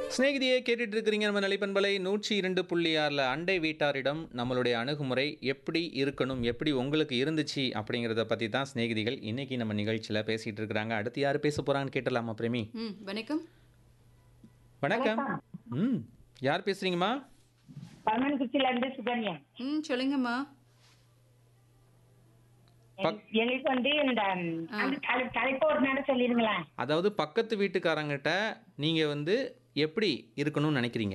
சிநேகிதியே கேட்டுட்டு இருக்கிறீங்க நம்ம நிலைப்பண்பலை நூற்றி இரண்டு புள்ளி ஆறில் அண்டை வீட்டாரிடம் நம்மளுடைய அணுகுமுறை எப்படி இருக்கணும் எப்படி உங்களுக்கு இருந்துச்சு அப்படிங்கிறத பற்றி தான் சிநேகிதிகள் இன்னைக்கு நம்ம நிகழ்ச்சியில் பேசிகிட்டு இருக்கிறாங்க அடுத்து யார் பேச போகிறாங்கன்னு கேட்டலாமா பிரேமி ம் வணக்கம் வணக்கம் ம் யார் பேசுகிறீங்கம்மா பரமன்குச்சில இருந்து சுகன்யா ம் சொல்லுங்கம்மா பக்- எங்களுக்கு வந்து இந்த அந்த தலை- தலைப்பு ஒரு நேரம் சொல்லிருங்களேன் அதாவது பக்கத்து வீட்டுக்காரங்கிட்ட நீங்கள் வந்து எப்படி இருக்கணும்னு நினைக்கிறீங்க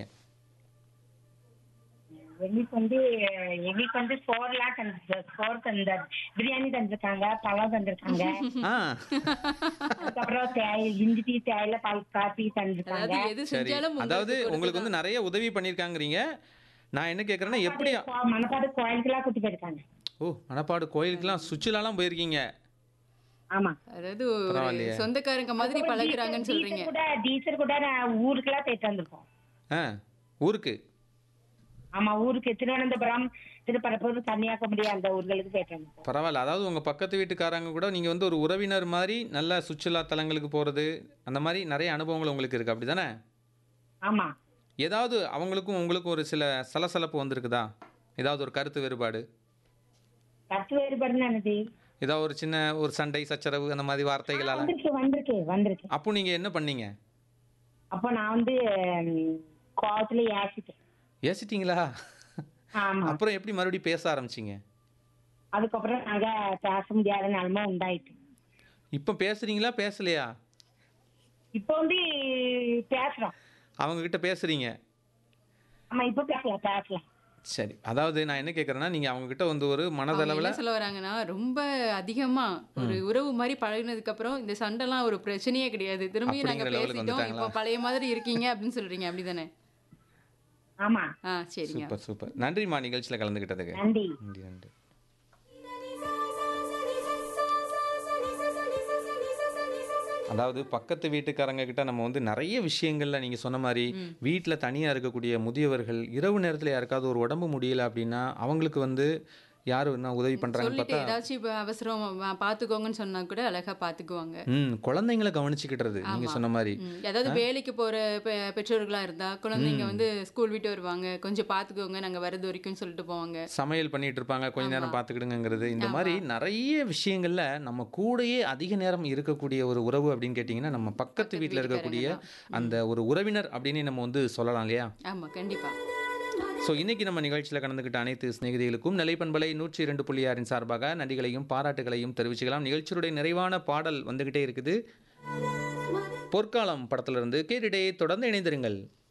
எங்களுக்கு வந்து எங்களுக்கு வந்து சோறுலாம் தந்து சோறு தந்த பிரியாணி தந்திருக்காங்க பழம் தந்திருக்காங்க ஆ அதுக்கப்புறம் தேய் இஞ்சி டீ தேயில பால் காப்பி தந்திருக்காங்க அதாவது எது சரி செஞ்சாலும் அதாவது உங்களுக்கு வந்து நிறைய உதவி பண்ணியிருக்காங்கிறீங்க நான் என்ன கேட்குறேன்னா எப்படி கோ- மணப்பாடு கோயிலுக்கெல்லாம் கூட்டி போயிருக்காங்க ஓ மணப்பாடு கோயிலுக்கெல்லாம் சுற்றுலாலாம் போயிருக்கீங்க ஆமா அதாவது ஒரு பரவாயில்லையே. சொந்தக்காரங்க மாதிரி பழகுறாங்கன்னு டீச்சர் சொல்றீங்க கூட டீச்சர் கூட நான் ஊருக்கெல்லாம் போயிட்டு வந்திருக்கோம் ஆ ஊருக்கு ஆமா ஊருக்கு திருவனந்தபுரம் திருப்பரப்பூர் கன்னியாகுமரி அந்த ஊர்களுக்கு போயிட்டு வந்திருக்கோம் பரவாயில்ல அதாவது உங்கள் பக்கத்து வீட்டுக்காரங்க கூட நீங்கள் வந்து ஒரு உறவினர் மாதிரி நல்ல சுற்றுலா தலங்களுக்கு போகிறது அந்த மாதிரி நிறைய அனுபவங்கள் உங்களுக்கு இருக்குது அப்படி தானே ஆமா ஏதாவது அவங்களுக்கும் உங்களுக்கும் ஒரு சில சலசலப்பு வந்திருக்குதா ஏதாவது ஒரு கருத்து வேறுபாடு கருத்து வேறுபாடுன்னு என்னது ஏதாவது ஒரு சின்ன ஒரு சண்டை சச்சரவு அந்த மாதிரி வார்த்தைகளால் வந்திருக்கு வந்திருக்கு வந்திருக்கு அப்போ நீங்கள் என்ன பண்ணீங்க அப்போ நான் வந்து ம், கோவத்துல ஏசிட்டேன் ஏசிட்டீங்களா ஆமா அப்புறம் எப்படி மறுபடியும் பேச ஆரம்பிச்சிங்க அதுக்கப்புறம் நாங்க பேச முடியாத நிலைமை உண்டாயிட்டு இப்போ பேசுகிறீங்களா பேசலையா இப்போ வந்து பேசுறோம் அவங்கக்கிட்ட பேசுகிறீங்க ஆமா இப்போ பேசலாம் பேசலாம் சரி அதாவது நான் என்ன கேட்குறேன்னா நீங்கள் அவங்கக்கிட்ட வந்து ஒரு அவங்க மனதளவில் என்ன சொல்ல வராங்கன்னா ரொம்ப அதிகமா ஒரு உறவு மாதிரி பழகுனதுக்கு அப்புறம் இந்த சண்டைலாம் ஒரு பிரச்சனையே கிடையாது திரும்பியும் நாங்க அப்படிங்கிற level க்கு பேசிட்டோம் வந்துட்டாங்களா? இப்போ பழைய மாதிரி இருக்கீங்க அப்படின்னு சொல்றீங்க அப்படிதானே ஆமா ஆ சரிங்க சூப்பர் சூப்பர் நன்றிம்மா நிகழ்ச்சியில் கலந்துக்கிட்டதுக்கு நன்றி நன்றி நன்றி அதாவது பக்கத்து வீட்டுக்காரங்க கிட்ட நம்ம வந்து நிறைய விஷயங்கள்ல நீங்க சொன்ன மாதிரி வீட்டில் தனியா இருக்கக்கூடிய முதியவர்கள் இரவு நேரத்துல யாருக்காவது ஒரு உடம்பு முடியல அப்படின்னா அவங்களுக்கு வந்து யாரு என்ன உதவி பண்றாங்கன்னு சொல்லிட்டு பார்த்தா ஏதாச்சும் இப்போ அவசரம் வா- பாத்துக்கோங்கன்னு சொன்னா கூட அழகா பாத்துக்குவாங்க ம் குழந்தைங்களை கவனிச்சுக்கிட்டுறது நீங்க சொன்ன மாதிரி ம், அதாவது வேலைக்கு போற பெ- பெற்றோர்களா இருந்தா குழந்தைங்க வந்து ஸ்கூல் விட்டு வருவாங்க கொஞ்சம் பாத்துக்கோங்க நாங்க வரது வரைக்கும் சொல்லிட்டு போவாங்க சமையல் பண்ணிட்டு இருப்பாங்க கொஞ்ச நேரம் பார்த்துக்கிடுங்கிறது இந்த மாதிரி நிறைய விஷயங்கள்ல நம்ம கூடயே அதிக நேரம் இருக்கக்கூடிய ஒரு உறவு அப்படின்னு கேட்டிங்கன்னா நம்ம பக்கத்து வீட்டில் இருக்கக்கூடிய அந்த ஒரு உறவினர் அப்படின்னு நம்ம வந்து சொல்லலாம் இல்லையா ஆமா கண்டிப்பா ஸோ இன்னைக்கு நம்ம நிகழ்ச்சியில் கலந்துக்கிட்ட அனைத்து சிநேகிதிகளுக்கும் நிலைப்பண்பலை நூற்றி இரண்டு புள்ளி ஆறின் சார்பாக நன்றிகளையும் பாராட்டுகளையும் தெரிவிச்சுக்கலாம் நிகழ்ச்சியுடைய நிறைவான பாடல் வந்துகிட்டே இருக்குது பொற்காலம் படத்திலிருந்து கேட்டுட்டே தொடர்ந்து இணைந்திருங்கள்